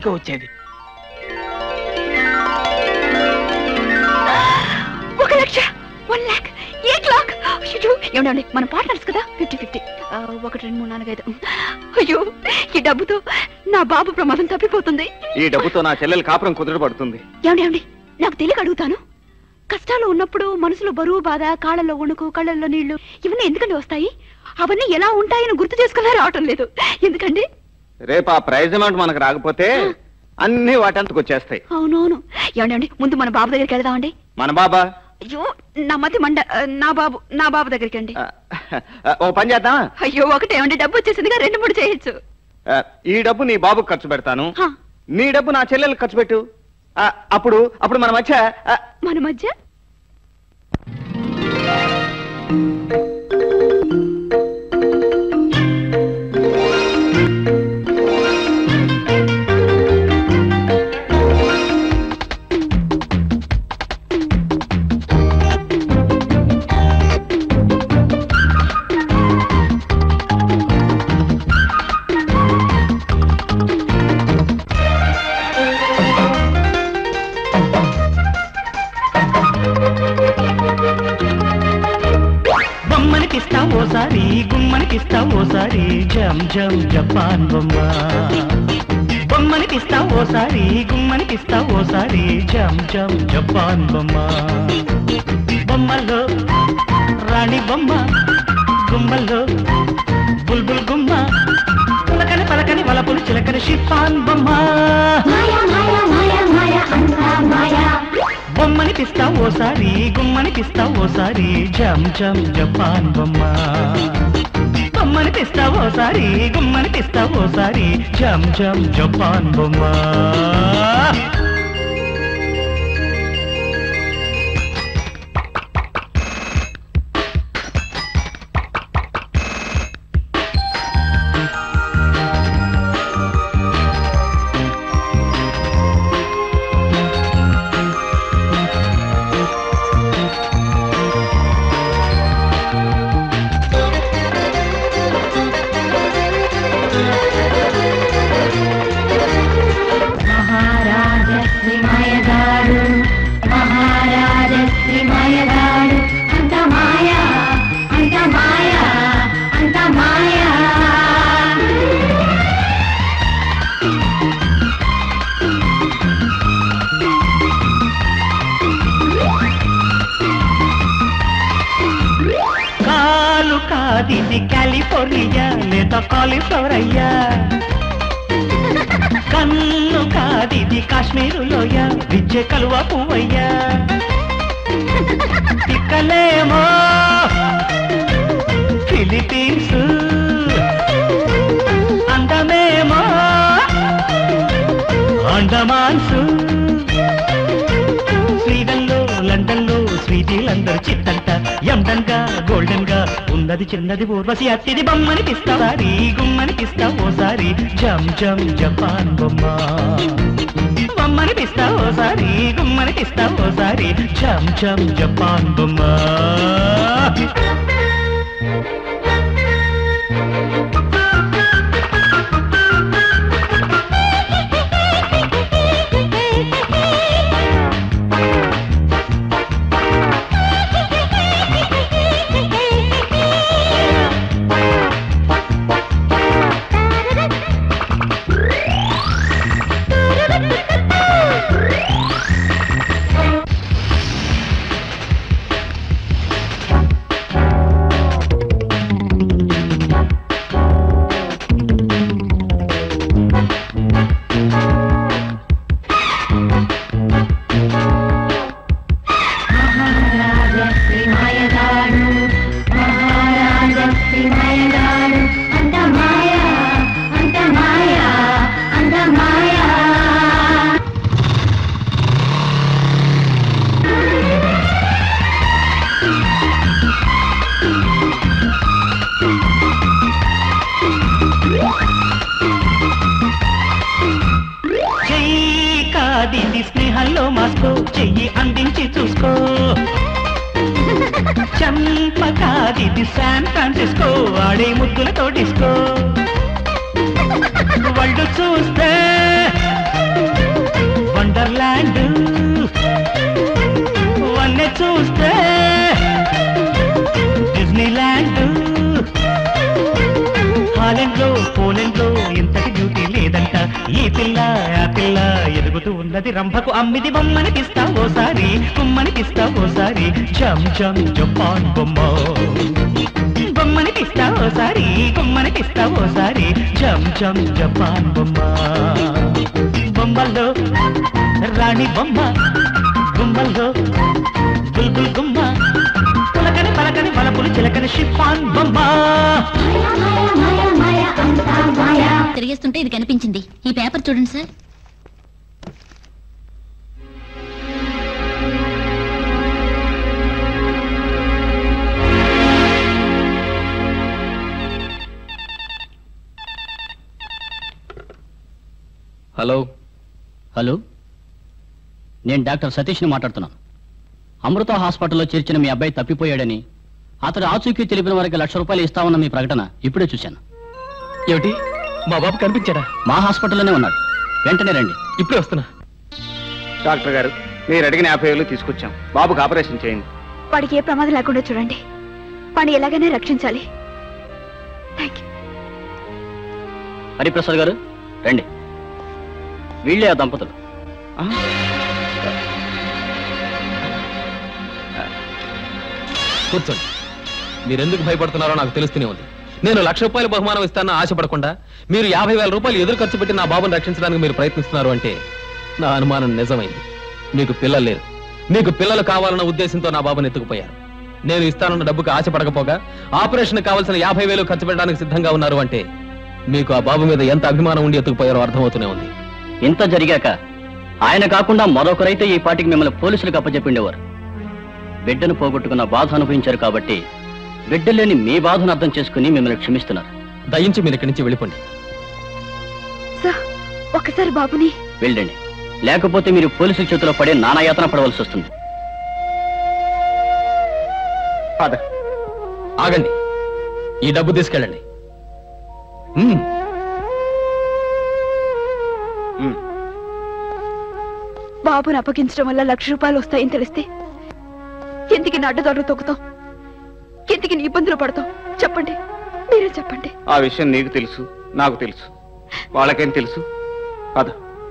వచ్చేది ఒక లక్ష వన్ లాక్ ఎయిట్ లాక్ అయ్యో ఏమండి మన పార్ట్నర్స్ కదా ఫిఫ్టీ ఫిఫ్టీ ఒకటి రెండు మూడు నాలుగు ఐదు అయ్యో ఈ డబ్బుతో నా బాబు ప్రమాదం తప్పిపోతుంది ఈ డబ్బుతో నా చెల్లెలు కాపురం కుదురు పడుతుంది ఏమండి ఏమండి నాకు తెలియక అడుగుతాను కష్టాలు ఉన్నప్పుడు మనసులో బరువు బాధ కాళ్ళల్లో వణుకు కళ్ళల్లో నీళ్లు ఇవన్నీ ఎందుకండి వస్తాయి అవన్నీ ఎలా ఉంటాయని గుర్తు చేసుకున్నా రావటం లేదు ఎందుకండి రేపు ఆ ప్రైజ్ అమౌంట్ మనకు రాకపోతే అన్ని వాటంతకు వచ్చేస్తాయి అవునవును ఏమండి ఏమండి ముందు మన బాబు దగ్గరికి వెళదామండి మన బాబా అయ్యో నా మతి మండ నా బాబు నా బాబు దగ్గరికి అండి ఆ, ఆ, ఓ పని చేద్దాం అయ్యో ఒకటే ఏమండి డబ్బు వచ్చేసిందిగా రెండు మూడు చేయొచ్చు ఆ, ఈ డబ్బు నీ బాబుకు ఖర్చు పెడతాను హా, నీ డబ్బు నా చెల్లెలకు ఖర్చు పెట్టు ఆ, అప్పుడు అప్పుడు మన మధ్య ఆ, మన మధ్య బొమ్మనికిస్తా ఓసారి గుమ్మనికిస్తా ఓసారి జం జం జపాన్ బొమ్మ బొమ్మనికిస్తా ఓసారి గుమ్మనికిస్తా ఓసారి జం జం జపాన్ బొమ్మ బొమ్మల్లో రాణి బొమ్మ గుమ్మల్లో బుల్బుల్ గుమ్మ పులకని పలకని వలపులు చిలకని షిఫాన్ బొమ్మ బొమ్మనికిస్తా ఓసారి గుమ్మనికిస్తా ఓసారి జం జం జపాన్ బొమ్మ బొమ్మనికిస్తా ఓసారి గుమ్మనికిస్తా ఓసారి జం జం జపాన్ బొమ్మ మహారాజశ్రీ మాయగాడు మహారాజశ్రీ మాయగాడు అంత మాయా అంత మాయా అంత మాయా కాలు కాదిది కాలిఫోర్నియా లేదా కాలిఫ్లవర్ అయ్యా కన్ను కాదిది కాశ్మీరులోయ విద్య కలువ పువ్వయ్యా తిక్కలేమో ఫిలిపీన్స్ అందమేమో అండమాన్స్ స్వీడన్లో లండన్లో స్వీటీలందరూ చిత్తంట ఎండన్ గా గోల్డెన్ గా ఉన్నది చిన్నది ఊర్వశి అత్తిది బొమ్మనికిస్తావారి గుమ్మనికిస్తా ఓసారి జం జం జపాన్ బొమ్మ బొమ్మనిపిస్తా ఓసారి గుమ్మనికిస్తా ఓసారి జం జం జపాన్ బొమ్మ మహారాజశ్రీ మాయగాడు మహారాజశ్రీ మాయగాడు అంత మాయా అంత మాయా అంత మాయా చెయ్యి కాదిది స్నేహంలో మాస్కో చెయ్యి అందించి చూసుకో చంప కాదిది శాన్ ఫ్రాన్సిస్కో ఆడే ముద్దులతో డిస్కో వాళ్ళు చూస్తే పోలెండ్ లో ఇంతటి బ్యూటీ లేదంట ఈ పిల్ల ఆ పిల్ల ఎదుగుతూ ఉన్నది రంభకు అమ్మిది బొమ్మని తీస్తా ఓసారి కుమ్మని తీస్తా ఓసారి జమ్ జమ్ జపాన్ బొమ్మ బొమ్మని తీస్తా ఓసారి కుమ్మని తీస్తా ఓసారి జమ్ జమ్ జపాన్ బొమ్మ బొమ్మల్లో రాణి బొమ్మ గుమ్మల్లో బుల్బుల్ గుమ్మ పులకని పలకని పలపులు చిలకని షిఫాన్ బొమ్మ మాయ మాయ మాయ అంతా మాయ తిరిగేస్తుంటే ఇది కనిపించింది ఈ పేపర్ చూడండి సార్ హలో హలో నేను డాక్టర్ సతీష్ని మాట్లాడుతున్నాను అమృత హాస్పిటల్లో చేర్చిన మీ అబ్బాయి తప్పిపోయాడని అతడు ఆచూకీ తెలిపిన వారికి లక్ష రూపాయలు ఇస్తామన్న మీ ప్రకటన ఇప్పుడే చూశాను ఏమిటి మా బాబు కనిపించాడా మా హాస్పిటల్లోనే ఉన్నాడు వెంటనే రండి ఇప్పుడే వస్తున్నా డాక్టర్ గారు మీరు అడిగిన యాభై వేలు తీసుకొచ్చాం బాబుకి ఆపరేషన్ చేయండి వాడికి ఏ ప్రమాదం లేకుండా చూడండి వాడిని ఎలాగైనా రక్షించాలి థ్యాంక్ యూ హరిప్రసాద్ గారు రండి వీళ్ళే ఆ దంపతులు ఆ? కూర్చోండి మీరెందుకు భయపడుతున్నారో నాకు తెలుస్తూనే ఉంది నేను లక్ష రూపాయల బహుమానం ఇస్తానని ఆశపడకుండా మీరు యాభై వేల రూపాయలు ఎదురు ఖర్చు పెట్టి నా బాబుని రక్షించడానికి మీరు ప్రయత్నిస్తున్నారు అంటే నా అనుమానం నిజమైంది మీకు పిల్లలు లేరు మీకు పిల్లలు కావాలన్న ఉద్దేశంతో నా బాబుని ఎత్తుకుపోయారు నేను ఇస్తానన్న డబ్బుకి ఆశపడకపోగా ఆపరేషన్ కావాల్సిన యాభై వేలు ఖర్చు పెట్టడానికి సిద్ధంగా ఉన్నారు అంటే మీకు ఆ బాబు మీద ఎంత అభిమానం ఉండి ఎత్తుకుపోయారో అర్థమవుతూనే ఉంది ఇంత జరిగాక ఆయన కాకుండా మరొకరైతే ఈ పాటికి మిమ్మల్ని పోలీసులకు అప్పచెప్పిండేవారు బిడ్డను పోగొట్టుకున్న బాధ అనుభవించారు కాబట్టి బిడ్డ లేని మీ బాధను అర్థం చేసుకుని మిమ్మల్ని క్షమిస్తున్నారు దయించి మీరు ఇక్కడి నుంచి వెళ్ళిపోండి సార్ ఒక్కసారి బాబుని వెళ్ళండి లేకపోతే మీరు పోలీసుల చేతిలో పడే నానాయాతన పడవలసి వస్తుంది పద ఆగండి ఈ డబ్బు తీసుకెళ్ళండి మ్మ్. ఉమ్. బాబుని అప్పగించడం వల్ల లక్ష రూపాయలు వస్తాయని తెలిస్తే ఎందుకు నా అడ్డదారులు తొక్కుతాం ఎందుకు నీ ఇబ్బందులు పడతాం చెప్పండి మీరే చెప్పండి ఆ విషయం నీకు తెలుసు నాకు తెలుసు వాళ్ళకేం తెలుసు పద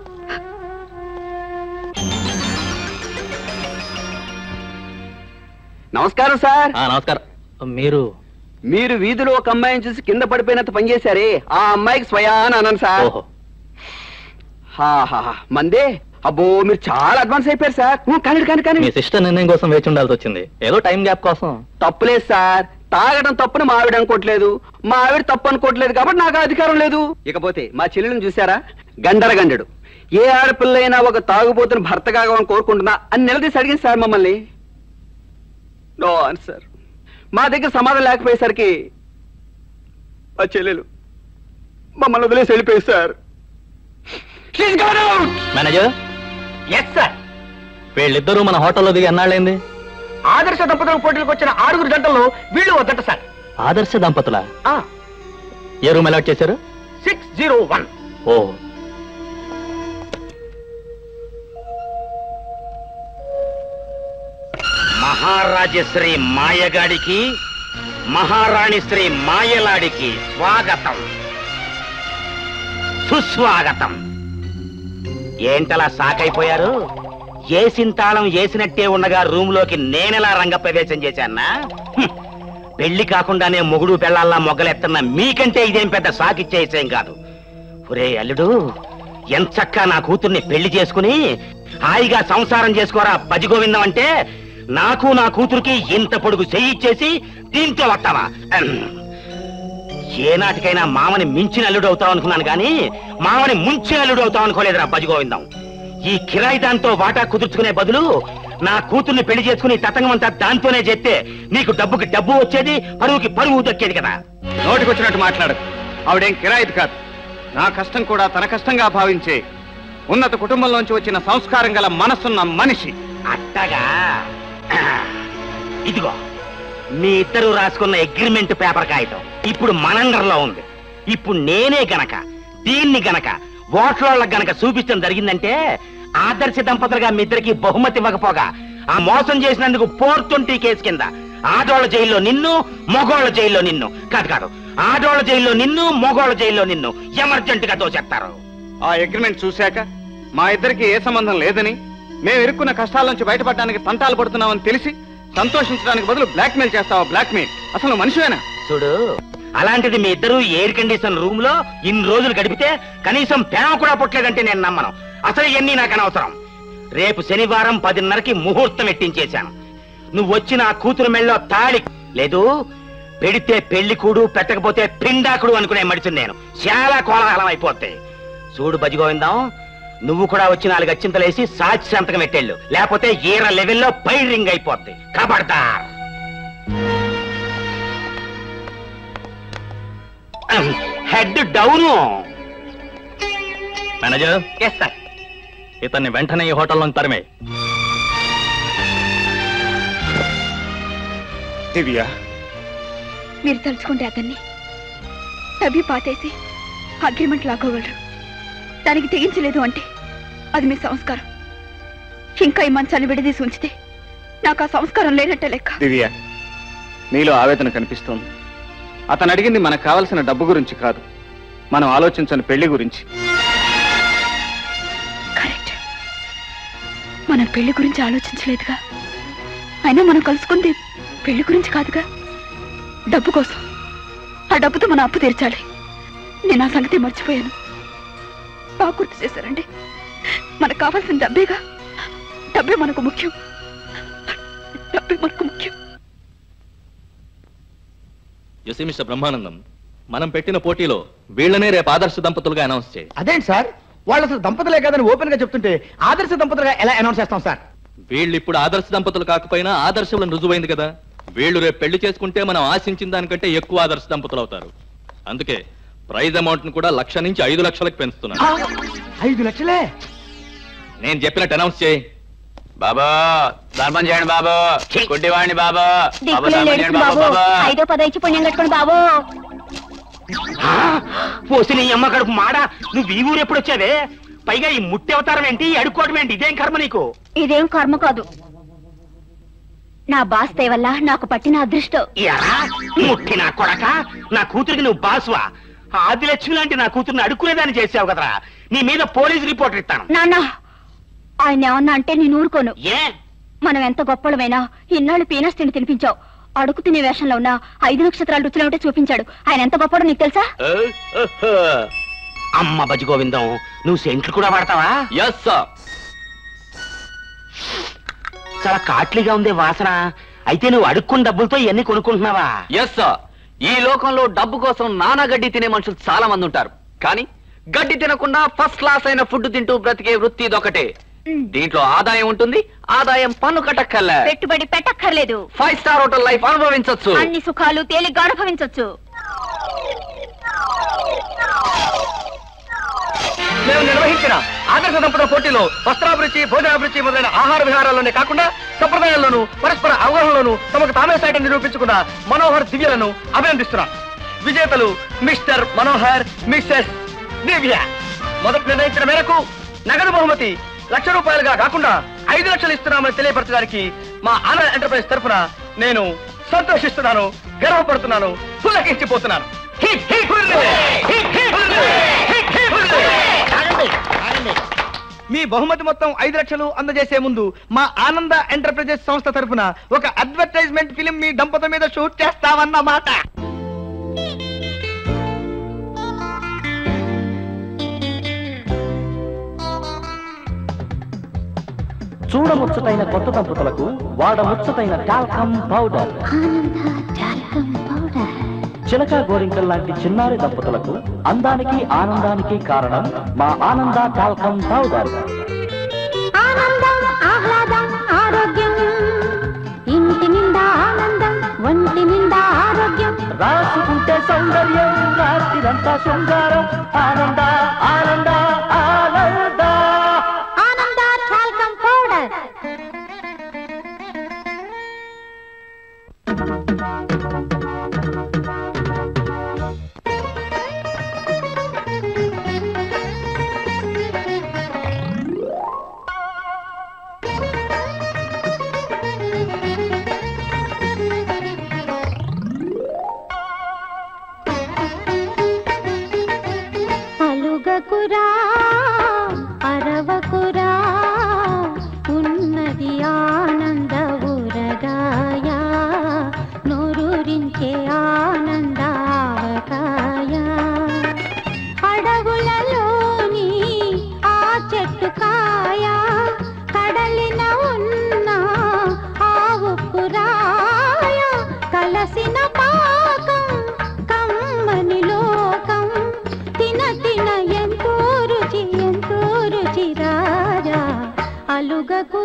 నమస్కారం సార్ ఆ, నమస్కారం మీరు మీరు వీధిలో ఒక అమ్మాయిని చూసి కింద పడిపోయినంత పనిచేశారే ఆ అమ్మాయికి స్వయాన అన్నాను సార్ ఓహో హాహాహా. మందే అబ్బో మీరు చాలా అడ్వాన్స్ అయిపోయారు సార్ ఊ, కానివ్వండి కానీ కానీ మీ సిస్టర్ నిర్ణయం కోసం వేచి ఉండాల్సి వచ్చింది ఏదో టైం గ్యాప్ కోసం తప్పులేదు సార్ తాగడం తప్పుని మా ఆవిడ అనుకోవట్లేదు మా ఆవిడ తప్పు అనుకోవట్లేదు కాబట్టి నాకు ఆ అధికారం లేదు ఇకపోతే మా చెల్లెలను చూసారా గండర గండెడు ఏ ఆడపిల్ల అయినా ఒక తాగుబోతుని భర్త కావాలని కోరుకుంటున్నా అని నిలదీసి అడిగింది సార్ మమ్మల్ని నో ఆన్సర్ మా దగ్గర సమాధానం లేకపోయేసరికి మా చెల్లెలు మమ్మల్ని వదిలేసి వెళ్ళిపోయి సార్ మేనేజర్ ఎస్ సార్ వీళ్ళిద్దరూ మన హోటల్లో దిగి అన్నాళ్ళైంది ఆదర్శ దంపతుల పోటీలకు వచ్చిన ఆరుగురు గంటల్లో వీళ్ళు వద్దట సార్ ఆదర్శ దంపతుల ఏ రూమ్ అలాట్ చేశారు సిక్స్ జీరో వన్ ఓ మహారాజశ్రీ మాయగాడికి మహారాణి శ్రీ మాయలాడికి స్వాగతం సుస్వాగతం ఏంటలా సాకైపోయారు ఏసిన తాళం ఏసినట్టే ఉండగా రూమ్ లోకి నేనెలా రంగప్రవేశం చేశానా హ్మ్. పెళ్లి కాకుండానే మొగుడు పెళ్ళాల్లా మొగ్గలెత్తన్న మీకంటే ఇదేం పెద్ద సాకిచ్చే విషయం కాదు ఒరే అల్లుడు ఎంచక్కా నా కూతుర్ని పెళ్లి చేసుకుని హాయిగా సంసారం చేసుకోరా పజిగోవిందం అంటే నాకు నా కూతురికి ఇంత పొడుగు చెయ్యిచ్చేసి దీంతో వస్తావా అహం. ఏనాటికైనా మామని మించిన అల్లుడు అవుతావు అనుకున్నాను కానీ మామని ముంచిన అల్లుడు అవుతావు అనుకోలేదురా బజిగోవిందం ఈ కిరాయి దాంతో వాటా కుదుర్చుకునే బదులు నా కూతుర్ని పెళ్లి చేసుకుని తతంగం అంతా దాంతోనే చెప్తే నీకు డబ్బుకి డబ్బు వచ్చేది పరువుకి పరువు దక్కేది కదా నోటికొచ్చినట్టు మాట్లాడకు ఆవిడేం కిరాయిది కాదు నా కష్టం కూడా తన కష్టంగా భావించే ఉన్నత కుటుంబంలోంచి వచ్చిన సంస్కారం గల మనసున్న మనిషి అట్టగా ఇదిగో మీ ఇద్దరు రాసుకున్న అగ్రిమెంట్ పేపర్ కాగితం ఇప్పుడు మనందరిలో ఉంది ఇప్పుడు నేనే గనక దీన్ని గనక ఓట్లోళ్ళకి గనక చూపించడం జరిగిందంటే ఆదర్శ దంపతులుగా మీ ఇద్దరికి బహుమతి ఇవ్వకపోగా ఆ మోసం చేసినందుకు ఫోర్ ట్వంటీ కేసు కింద ఆడోళ్ళ జైల్లో నిన్ను మగోళ్ళ జైల్లో నిన్ను కాదు కాదు ఆడోళ్ళ జైల్లో నిన్ను మగోళ్ళ జైల్లో నిన్ను ఎమర్జెంట్ గా తోసేస్తారు ఆ అగ్రిమెంట్ చూశాక మా ఇద్దరికి ఏ సంబంధం లేదని మేము ఇరుక్కున్న కష్టాల నుంచి బయటపడడానికి తంటాలు పడుతున్నామని తెలిసి సంతోషించడానికి బదులు బ్లాక్మెయిల్ చేస్తావా బ్లాక్మెయిల్ అసలు మనిషివేనా చూడు అలాంటిది మీ ఇద్దరు ఎయిర్ కండిషన్ రూమ్ లో ఇన్ని రోజులు గడిపితే కనీసం ప్రేమ కూడా పుట్టలేదంటే నేను నమ్మను అసలు ఇవన్నీ నాకు అనవసరం రేపు శనివారం పదిన్నరకి ముహూర్తం ఎట్టించేశాను నువ్వు వచ్చి నా కూతురు మెళ్ళలో తాళి లేదు పెడితే పెళ్లి కూడు పెట్టకపోతే పిండాకుడు అనుకునే మడిచింది నేను చాలా కోలాహలం అయిపోతాయి చూడు బజిగోవిందం నువ్వు కూడా వచ్చి నాలుగు అచ్చింతలేసి సాక్షి సంతకం పెట్టేళ్ళు లేకపోతే ఈర లెవెల్లో పై రింగ్ అయిపోద్ది కబడ్దార్ head down manager yes sir ఇతన్ని వెంటనే ఈ హోటల్లో తరిమే దివ్య మీరు తలుచుకుంటే అతన్ని డబ్బి పాతేసి అగ్రిమెంట్ లాక్కోగలరు దానికి తెగించలేదు అంటే అది మీ సంస్కారం ఇంకా ఈ మంచాన్ని విడదీసి ఉంచితే నాకు ఆ సంస్కారం లేనట్టే లెక్క దివ్య నీలో ఆవేదన కనిపిస్తోంది అతను అడిగింది మనకు కావలసిన డబ్బు గురించి కాదు మనం ఆలోచించని పెళ్లి గురించి కరెక్ట్ మనం పెళ్లి గురించి ఆలోచించలేదుగా అయినా మనం కలుసుకుంది పెళ్లి గురించి కాదుగా డబ్బు కోసం ఆ డబ్బుతో మన అప్పు తీర్చాలి నేను ఆ సంగతి మర్చిపోయాను బాగా గుర్తు చేశారండి మనకు కావాల్సిన డబ్బేగా డబ్బే మనకు ముఖ్యం డబ్బే మనకు ముఖ్యం యుసి మిస్టర్ బ్రహ్మానందం మనం పెట్టిన పోటీలో వీళ్ళనే రేపు ఆదర్శ దంపతులుగా అనౌన్స్ చేయి అదేంటి సార్ వాళ్ళు అసలు దంపతులే కాదని ఓపెన్ గా చెప్తుంటే ఆదర్శ దంపతులుగా ఎలా అనౌన్స్ చేస్తాం సార్ వీళ్ళు ఇప్పుడు ఆదర్శ దంపతులు కాకపోయినా ఆదర్శంలో రుజువైంది కదా వీళ్ళు రేపు పెళ్లి చేసుకుంటే మనం ఆశించిన దానికంటే ఎక్కువ ఆదర్శ దంపతులు అవుతారు అందుకే ప్రైజ్ అమౌంట్ ను కూడా లక్ష నుంచి ఐదు లక్షలకు పెంచుతున్నాను ఐదు లక్షలే నేను చెప్పినట్టు అనౌన్స్ చేయి బాబా ధర్మం చేయండి బాబు గుడ్డివాణ్ణి బాబా బాబు దిక్కులే ధర్మం లేడుసు చేయండి బాబు బాబు బాబా ఐదో పదో ఇచ్చి పుణ్యం కట్టుకోండి బాబు పోసి నీ అమ్మ కడుపు మాడ నువ్వు ఈ ఊరు ఎప్పుడు వచ్చావే పైగా ఈ ముట్టి అవతారం ఏంటి అడుక్కోవడం ఏంటి ఇదేం కర్మ నీకు ఇదేం కర్మ కాదు నా బాస్ దయ వల్ల నాకు పట్టిన అదృష్టం ఎరా ముట్టి నా కొడక నా కూతురికి నువ్వు బాసువా ఆదిలక్ష్మి లాంటి నా కూతుర్ని అడుక్కునేదాన్ని చేసావు కదరా నీ మీద పోలీస్ రిపోర్ట్ ఇస్తాను నాన్న ఆయన ఏమన్నా అంటే నేను ఊరుకోను ఏ మనం ఎంత గొప్పలమైనా ఇన్నాళ్ళు పీనస్ తిండి తినిపించావు అడుగు తినే వేషంలో ఉన్న ఐదు నక్షత్రాలు రుచులు ఏమిటో చూపించాడు ఆయన ఎంత గొప్పడో నీకు తెలుసా అమ్మ బజి గోవిందం నువ్వు సెంట్లు కూడా వాడతావా ఎస్ సార్ చాలా కాట్లీగా ఉంది వాసన అయితే నువ్వు అడుక్కున్న డబ్బులతో ఇవన్నీ కొనుక్కుంటున్నావా ఎస్ సార్ ఈ లోకంలో డబ్బు కోసం నానా గడ్డి తినే మనుషులు చాలా మంది ఉంటారు కానీ గడ్డి తినకుండా ఫస్ట్ క్లాస్ అయిన ఫుడ్ తింటూ బ్రతికే వృత్తి ఇదొకటే దీంట్లో ఆదాయం ఉంటుంది ఆదాయం పన్ను కట్టక్కర్లే పెట్టుబడి పెట్టక్కర్లేదు ఫైవ్ స్టార్ హోటల్ లైఫ్ అనుభవించొచ్చు అన్ని సుఖాలు తేలిగ్గా అనుభవించొచ్చు మేము నిర్వహించిన ఆదర్శ దంపతుల పోటీలో వస్త్రాభిరుచి భోజనాభిరుచి మొదలైన ఆహార విహారాల్లోనే కాకుండా సంప్రదాయాల్లోనూ పరస్పర అవగాహనలోనూ తమకు తామే సైతం నిరూపించుకున్న మనోహర్ దివ్యలను అభినందిస్తున్నాం విజేతలు మిస్టర్ మనోహర్ మిస్సెస్ దివ్య మొదటి నిర్ణయించిన మేరకు నగదు బహుమతి లక్ష రూపాయలుగా కాకుండా ఐదు లక్షలు ఇస్తున్నామని తెలియపరచడానికి మా ఆనంద్ ఎంటర్ప్రైజ్ తరఫున నేను సంతోషిస్తున్నాను గర్వపడుతున్నాను పులకించిపోతున్నాను hip hip hurray! Hip hip hurray! Hip hip hurray! మీ బహుమతి మొత్తం ఐదు లక్షలు అందజేసే ముందు మా ఆనంద ఎంటర్ప్రైజెస్ సంస్థ తరఫున ఒక అడ్వర్టైజ్మెంట్ ఫిలిం మీ దంపతుల మీద షూట్ చేస్తామన్నమాట చూడముచ్చటైన కొత్త దంపతులకు వాడముచ్చటైన టాల్కమ్ పౌడర్ చిలక గోరింకల్ లాంటి చిన్నారి దంపతులకు అందానికి ఆనందానికి కారణం మా ఆనంద టాల్కమ్ పౌడర్ ఆనందం ఆహ్లాదం ఆరోగ్యం ఇంటి నిండా ఆనందం ఒంటి నిండా ఆరోగ్యం రాసుకుంటే సౌందర్యం రాత్రిరంతా శృంగారం ఆనంద ఆనంద ఆనంద ఆనంద టాల్కమ్ పౌడర్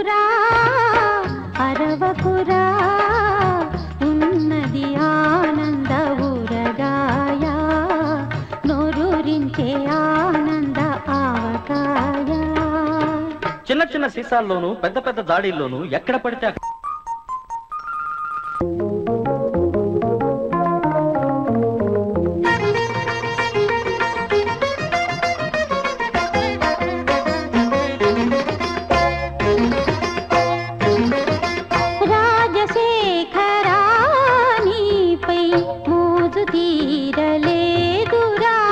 అరవకురా అరవకురా ఉన్నది ఆనంద ఊరగాయ నోరూరించే ఆనంద ఆవకాయ చిన్న చిన్న సీసాల్లోనూ పెద్ద పెద్ద దాడిల్లోనూ ఎక్కడ పడితే అక్కడ రాజశేఖరా నీపై మోజు తీరలేదురా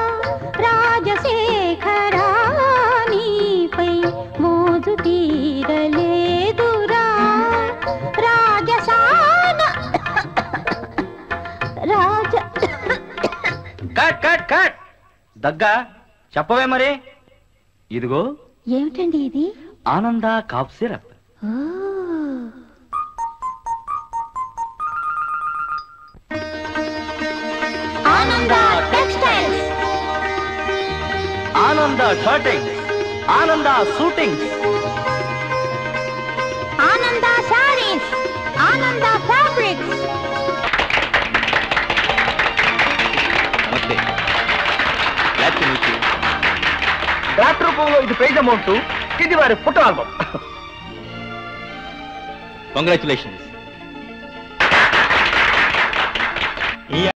రాజశేఖరా నీపై మోజు తీరలేదురా రాజసాన రాజ కట్ కట్ కట్ దగ్గా చెప్పవే మరి ఇదిగో ఏమిటండి ఇది ఆనంద కాఫ్ సిరప్ ఓ ఆనంద టెక్స్టైల్స్ ఆనంద షర్టింగ్ ఆనంద షూటింగ్ ఆనంద సారీస్ ఆనంద ఫ్యాబ్రిక్స్ నమస్తే glad to meet you flat రూపంలో ఇది ప్రైజ్ అమౌంట్ ఇది వారి ఫోటో ఆల్బమ్ కంగ్రాచులేషన్స్